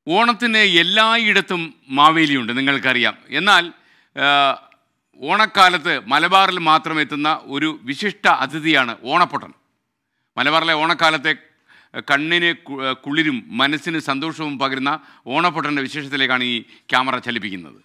ഓണത്തിന് എല്ലായിടത്തും മാവേലിയുണ്ട് നിങ്ങൾക്കറിയാം എന്നാൽ ആ, ഓണക്കാലത്ത് മലബാറിൽ മാത്രം എത്തുന്ന ഒരു വിശിഷ്ട അതിഥിയാണ് ഓണപ്പൊട്ടൻ മലബാറിലെ ഓണക്കാലത്തെ കണ്ണിന് കു- കുളിരും മനസ്സിന് സന്തോഷവും പകരുന്ന ഓണപ്പൊട്ടൻ്റെ വിശേഷത്തിലേക്കാണ് ഈ ക്യാമറ ചലിപ്പിക്കുന്നത്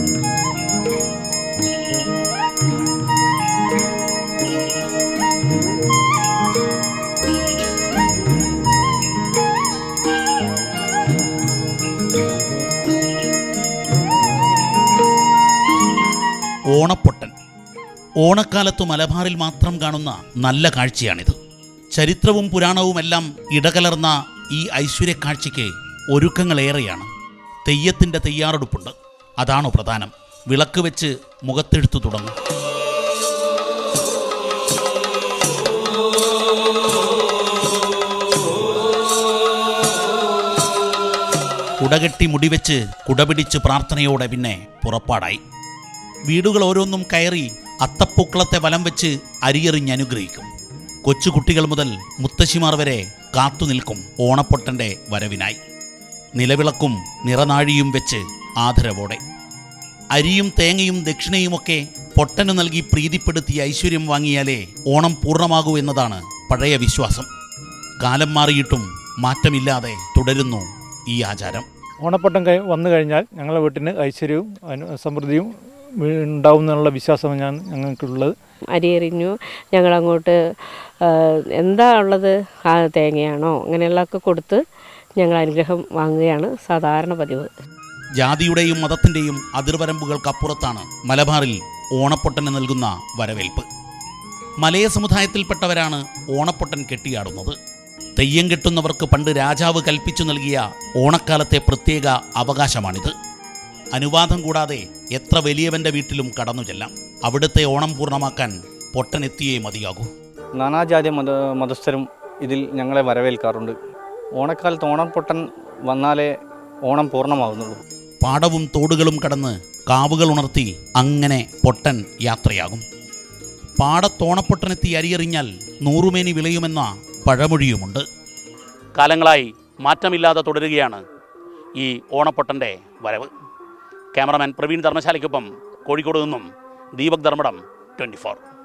ഓണപ്പൊട്ടൻ ഓണക്കാലത്ത് മലബാറിൽ മാത്രം കാണുന്ന നല്ല കാഴ്ചയാണിത് ചരിത്രവും പുരാണവുമെല്ലാം ഇടകലർന്ന ഈ ഐശ്വര്യക്കാഴ്ചയ്ക്ക് ഒരുക്കങ്ങളേറെയാണ് തെയ്യത്തിൻ്റെ തയ്യാറെടുപ്പുണ്ട് അതാണു പ്രധാനം വിളക്ക് വെച്ച് മുഖത്തെടുത്തു തുടങ്ങും കുടകെട്ടി മുടിവെച്ച് കുടപിടിച്ച് പ്രാർത്ഥനയോടെ പിന്നെ പുറപ്പാടായി വീടുകൾ ഓരോന്നും കയറി അത്തപ്പൂക്കളത്തെ വലം വെച്ച് അരിയെറിഞ്ഞ് അനുഗ്രഹിക്കും കൊച്ചുകുട്ടികൾ മുതൽ മുത്തശ്ശിമാർ വരെ കാത്തുനിൽക്കും ഓണപ്പൊട്ടന്റെ വരവിനായി നിലവിളക്കും നിറനാഴിയും വെച്ച് ആദരവോടെ അരിയും തേങ്ങയും ദക്ഷിണയുമൊക്കെ പൊട്ടനു നൽകി പ്രീതിപ്പെടുത്തി ഐശ്വര്യം വാങ്ങിയാലേ ഓണം പൂർണ്ണമാകൂ എന്നതാണ് പഴയ വിശ്വാസം കാലം മാറിയിട്ടും മാറ്റമില്ലാതെ തുടരുന്നു ഈ ആചാരം ഓണപ്പട്ടം കഴി വന്നു കഴിഞ്ഞാൽ ഞങ്ങളുടെ വീട്ടിന് ഐശ്വര്യവും അനു- സമൃദ്ധിയും വീ- ഉണ്ടാവും എന്നുള്ള വിശ്വാസമാണ് ഞാൻ ഞങ്ങൾക്കുള്ളത് അരിയെറിഞ്ഞു ഞങ്ങളങ്ങോട്ട് ആ, എന്താ ഉള്ളത് ആ തേങ്ങയാണോ അങ്ങനെയുള്ളതൊക്കെ കൊടുത്ത് ഞങ്ങൾ അനുഗ്രഹം വാങ്ങുകയാണ് സാധാരണ പതിവ് ജാതിയുടെയും മതത്തിൻ്റെയും അതിർവരമ്പുകൾക്കപ്പുറത്താണ് മലബാറിൽ ഓണപ്പൊട്ടന് നൽകുന്ന വരവേൽപ്പ് മലയ സമുദായത്തിൽപ്പെട്ടവരാണ് ഓണപ്പൊട്ടൻ കെട്ടിയാടുന്നത് തെയ്യം കെട്ടുന്നവർക്ക് പണ്ട് രാജാവ് കൽപ്പിച്ചു നൽകിയ ഓണക്കാലത്തെ പ്രത്യേക അവകാശമാണിത് അനുവാദം കൂടാതെ എത്ര വലിയവന്റെ വീട്ടിലും കടന്നു ചെല്ലാം അവിടുത്തെ ഓണം പൂർണ്ണമാക്കാൻ പൊട്ടനെത്തിയേ മതിയാകൂ നാനാജാതി മത മതസ്ഥരും ഇതിൽ ഞങ്ങളെ വരവേൽക്കാറുണ്ട് ഓണക്കാലത്ത് ഓണപ്പൊട്ടൻ വന്നാലേ ഓണം പൂർണ്ണമാകുന്നുള്ളൂ പാടവും തോടുകളും കടന്ന് കാവുകൾ ഉണർത്തി അങ്ങനെ പൊട്ടൻ യാത്രയാകും പാടത്തോണപ്പൊട്ടനെത്തി അരിയെറിഞ്ഞാൽ നൂറുമേനി വിളയുമെന്ന പഴമൊഴിയുമുണ്ട് കാലങ്ങളായി മാറ്റമില്ലാതെ തുടരുകയാണ് ഈ ഓണപ്പൊട്ടൻ്റെ വരവ് ക്യാമറമാൻ പ്രവീൺ ധർമ്മശാലയ്ക്കൊപ്പം കോഴിക്കോട് നിന്നും ദീപക് ധർമ്മടം ട്വൻറ്റി ഫോർ